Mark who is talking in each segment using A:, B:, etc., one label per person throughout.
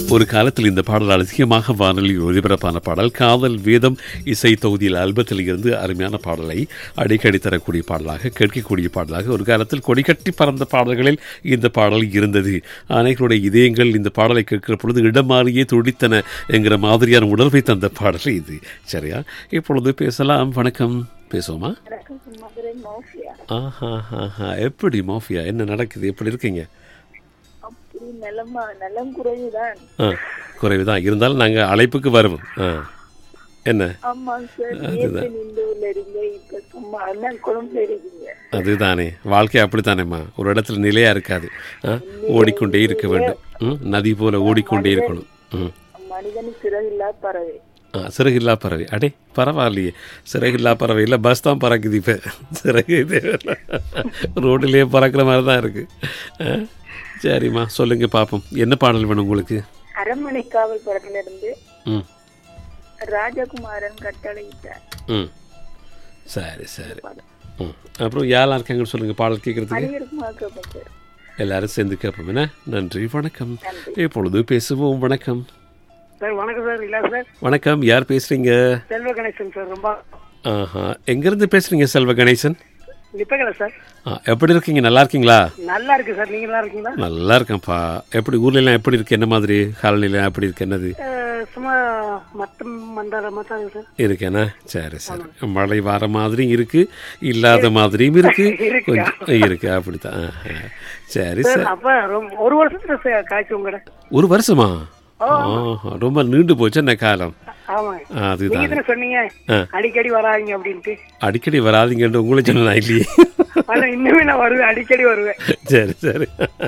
A: ஒரு காலத்தில் இந்த பாடல் அதிகமாக வானொலியில் ஒலிபரப்பான பாடல் காதல் வேதம் இசை தொகுதியில் ஆல்பத்தில் இருந்து அருமையான பாடலை அடிக்கடி தரக்கூடிய பாடலாக கேட்கக்கூடிய பாடலாக ஒரு காலத்தில் கொடிகட்டி பறந்த பாடல்களில் இந்த பாடல் இருந்தது அனைவருடைய இதயங்கள் இந்த பாடலை கேட்கிற பொழுது இடம் மாறியே துடித்தன என்கிற மாதிரியான உணர்வை தந்த பாடல் இது சரியா இப்பொழுது பேசலாம் வணக்கம் பேசுவோமா
B: வணக்கம் மதுரை மோஃபியா
A: ஆஹா ஆஹா எப்படி மாஃபியா என்ன நடக்குது எப்படி இருக்கீங்க
B: அப்படி நிலமா நலம் குறைவுதான்
A: ஆ குறைவுதான் இருந்தாலும் நாங்கள் அழைப்புக்கு வருவோம் ஆ என்ன
B: ஆமாங்க சார் நேற்று நின்றூர்ல இருங்க இப்ப சும்மா அண்ணன் கொழும்புல இருக்கீங்க
A: அதுதானே வாழ்க்கை அப்படித்தானேம்மா ஒரு இடத்துல நிலையா இருக்காது ஆ ஓடிக்கொண்டே இருக்க வேண்டும் ம் நதி போல ஓடிக்கொண்டே இருக்கணும் ம்
B: மனிதனு சிறகில்லா பறவை
A: ஆ சிறகில்லா பறவை அடே பரவாயில்லையே சிறகில்லா பறவை இல்லை பஸ் தான் பறக்குது இப்போ சிறகு தேவையில்ல ரோட்டிலேயே பறக்கிற மாதிரி தான் இருக்கு ஆ, சரிம்மா சொல்லுங்க பார்ப்போம் என்ன பாடல் வேணும் உங்களுக்கு
B: அரண்மனை காவல் படத்துல இருந்து
A: ம்
B: ராஜகுமாரன் கட்டளையிட்டார்
A: ம் சரி சரி ம் அப்புறம் யாரெல்லாம் இருக்காங்கன்னு சொல்லுங்கள் பாடல் கேட்குறதுக்கு
B: அனைவருக்குமா கேட்பேன் சார்
A: எல்லாரும் சேர்ந்து கேட்போம் என்ன நன்றி வணக்கம் இப்பொழுது பேசுவோம் வணக்கம்
C: சார் வணக்கம் சார் இல்ல சார்
A: வணக்கம் யார் பேசுறீங்க
C: செல்வ கணேசன் சார் ரொம்ப
A: ஆஹா எங்கேருந்து பேசுறீங்க செல்வ கணேசன்
C: நிப்பகல சார்
A: ஆ, எப்படி இருக்கீங்க நல்லா இருக்கீங்களா
C: நல்லா இருக்கு சார் நீங்க நல்லா இருக்கீங்களா
A: நல்லா இருக்கேன்ப்பா எப்படி ஊர்ல எல்லாம் எப்படி இருக்கு என்ன மாதிரி காலநிலை எப்படி இருக்கு என்னது
C: அஹ், சும்மா மட்டம் மந்தாரமா தான் இருக்கு சார்
A: இருக்கேனா சரி சரி மழை வர மாதிரியும் இருக்கு இல்லாத மாதிரியும் இருக்கு கொஞ்சம் இருக்கு அப்படித்தான் ஆஹா. சரி
C: சார்
A: சரி
C: அப்ப ரொம்ப ஒரு வருஷத்துல சார் காய்ச்சி உங்கட
A: ஒரு வருஷமா ஆஹா, ரொம்ப நீண்டு போச்சு என்ன காலம்
C: ஆமாங்க
A: ஆ, அதுதான்
C: நீங்க தானே சொன்னீங்க
A: ஆ.
C: அடிக்கடி வராங்க அப்படின்ட்டு
A: அடிக்கடி வராதீங்கன்ட்டு உங்களை சொன்னா இல்லையே
C: ஆனா இன்னுமே நான் வருவேன் அடிக்கடி வருவேன்
A: சரி சரி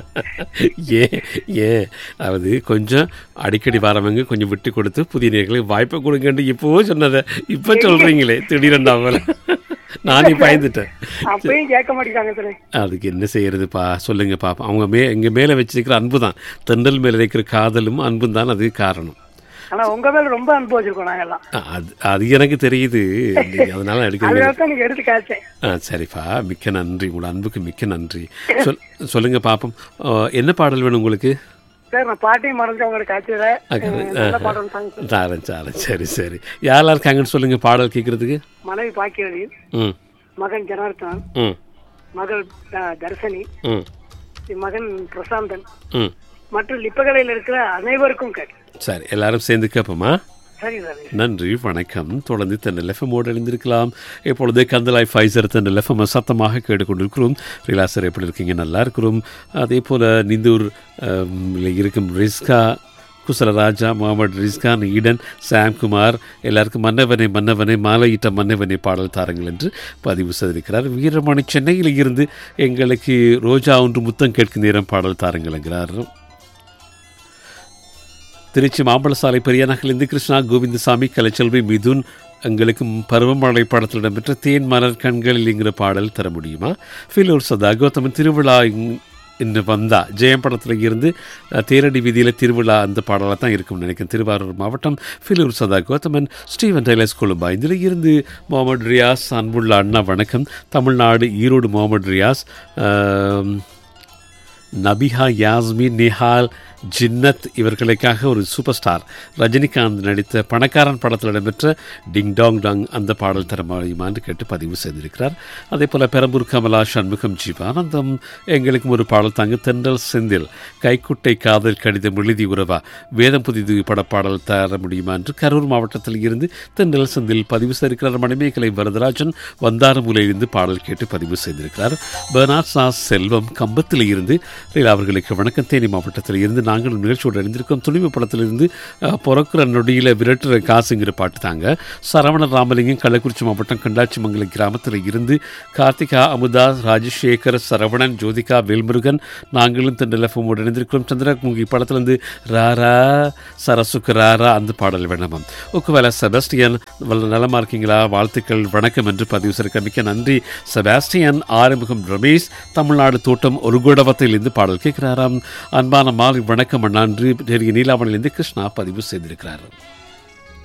A: ஏன் ஏன் அதாவது கொஞ்சம் அடிக்கடி வரவங்க கொஞ்சம் விட்டு கொடுத்து புதிய நேர்களுக்கு வாய்ப்பை கொடுங்கன்னு இப்போவும் சொன்னதை இப்போ சொல்றீங்களே திடீரெண்டாமல் நானே பயந்துட்டேன்
C: அப்பயும் கேட்க மாட்டேங்காங்க சார்
A: அதுக்கு என்ன செய்யறதுப்பா சொல்லுங்க பாப்பா அவங்க மே எங்க மேல வச்சிருக்கிற அன்பு தான் தென்றல் மேல இருக்கிற காதலும் அன்பும் தான் அது காரணம்
C: ஆனா உங்க மேல ரொம்ப அனுபவம் வச்சிருக்கோம் நாங்கெல்லாம்
A: அது அது எனக்கு தெரியுது நீங்க அதனால அடிக்கடி
C: அதனால தான் நீங்க எடுத்து காய்ச்சேன்
A: ஆ சரிப்பா மிக்க நன்றி உங்களோட அன்புக்கு மிக்க நன்றி சொல் சொல்லுங்க பாப்போம் ஆ, என்ன பாடல் வேணும் உங்களுக்கு
C: சார் நான் பாட்டையும் மறந்து அவங்களை காய்ச்சல நல்ல பாடம் தாங்க சார்
A: தாரன் சாரன் சரி சரி யாரெல்லாம் இருக்காங்கன்னு சொல்லுங்க பாடல் கேட்கறதுக்கு
C: மனைவி பாக்கியவதி
A: ம்
C: மகன் ஜனார்த்தனன்
A: ம்
C: மகள் அஹ், தர்ஷினி
A: ம்
C: மகன் பிரசாந்தன்
A: ம்
C: மற்றும் லிப்பகலையில் இருக்கிற அனைவருக்கும் கேட்டு
A: சரி எல்லாரும் சேர்ந்து கேட்போமா
C: சரி சார்
A: நன்றி வணக்கம் தொடர்ந்து தன் எஃப்எம்மோடு அணிந்திருக்கலாம் இப்பொழுது கந்தலாய் ஃபைசர் தன் எஃப்எம் சத்தமாக கேட்டுக்கொண்டிருக்கிறோம் ரிலாசர் எப்படி இருக்கீங்க நல்லா இருக்கிறோம் அதே போல் நிந்தூர் ஆம், ல இருக்கும் ரிஸ்கா குசலராஜா முகமது ரிஸ்கான் ஈடன் சாம்குமார் எல்லாருக்கும் மன்னவனே மன்னவனே மாலையிட்ட மன்னவனே பாடல் தாருங்கள் என்று பதிவு செய்திருக்கிறார் வீரமணி சென்னையில் இருந்து எங்களுக்கு ரோஜா ஒன்று முத்தம் கேட்கும் நேரம் பாடல் தாருங்கள் என்கிறார் திருச்சி மாம்பழசாலை பெரிய நகலிருந்து கிருஷ்ணா கோவிந்தசாமி கலைச்செல்வி மிதுன் எங்களுக்கும் பருவமழை படத்தில் இடம்பெற்ற தேன் மலர் கண்களில் என்கிற பாடல் தர முடியுமா ஃபிலூர் சதா கௌதமன் திருவிழா இங்- இன்று வந்தா ஜெயம் படத்தில் இருந்து அஹ், தேரடி வீதியில் திருவிழா அந்த பாடலாக தான் இருக்கும்னு நினைக்கிறேன் திருவாரூர் மாவட்டம் ஃபிலூர் சதா கௌதமன் ஸ்டீவன் டைலர்ஸ் கொழும்பா இதில் இருந்து முகமது ரியாஸ் அன்புள்ள அண்ணா வணக்கம் தமிழ்நாடு ஈரோடு முகமது ரியாஸ் ஆம், நபிஹா யாஸ்மின் நிஹால் ஜின்னத் இவர்களுக்காக ஒரு சூப்பர் ஸ்டார் ரஜினிகாந்த் நடித்த பணக்காரன் படத்தில் இடம்பெற்ற டிங் டாங் டாங் அந்த பாடல் தர முடியுமான்னு கேட்டு பதிவு செய்திருக்கிறார் அதே போல் பெரம்பூர் கமலா சண்முகம் ஜீவானந்தம் எங்களுக்கும் ஒரு பாடல் தாங்க தென்றல் செந்தில் கைக்குட்டை காதல் கடிதம் எழுதி உறவா வேதம் புதிது படப்பாடல் தர முடியுமா என்று கரூர் மாவட்டத்தில் இருந்து தென்றல் செந்தில் பதிவு செய்திருக்கிறார் மணிமேகலை வரதராஜன் வந்தாரமூலையிலிருந்து பாடல் கேட்டு பதிவு செய்திருக்கிறார் பெர்னாட் சா செல்வம் கம்பத்தில் இருந்து ரீலா அவர்களுக்கு வணக்கம் தேனி மாவட்டத்தில் இருந்து நாங்கள் நிகழ்ச்சியோடு அறிந்திருக்கோம் துணிவு படத்திலிருந்து அஹ், பிறக்கிற நொடியில் விரட்டுற காசுங்கிற பாட்டு தாங்க சரவண ராமலிங்கம் கள்ளக்குறிச்சி மாவட்டம் கண்டாச்சிமங்கலம் கிராமத்தில் இருந்து கார்த்திகா அமுதா ராஜசேகர் சரவணன் ஜோதிகா வேல்முருகன் நாங்களும் தென்றலஃபமோடு இணைந்திருக்கிறோம் சந்திரமுகி படத்திலிருந்து ராரா சரசுக்கு ராரா அந்த பாடல் வேணாமாம் ஒக்குவேல செபஸ்டியன் வல்ல நலமா இருக்கீங்களா வாழ்த்துக்கள் வணக்கம் என்று பதிவு செய்திருக்க மிக்க நன்றி செபாஸ்டியன் ஆறுமுகம் ரமேஷ் தமிழ்நாடு தோட்டம் ஒரு குடவத்தில் இருந்து பாடல் கேட்கிறாராம் அன்பான மாலை வணக்கம் அண்ணா என்று நீலாவணிலிருந்து கிருஷ்ணா பதிவு செய்திருக்கிறார்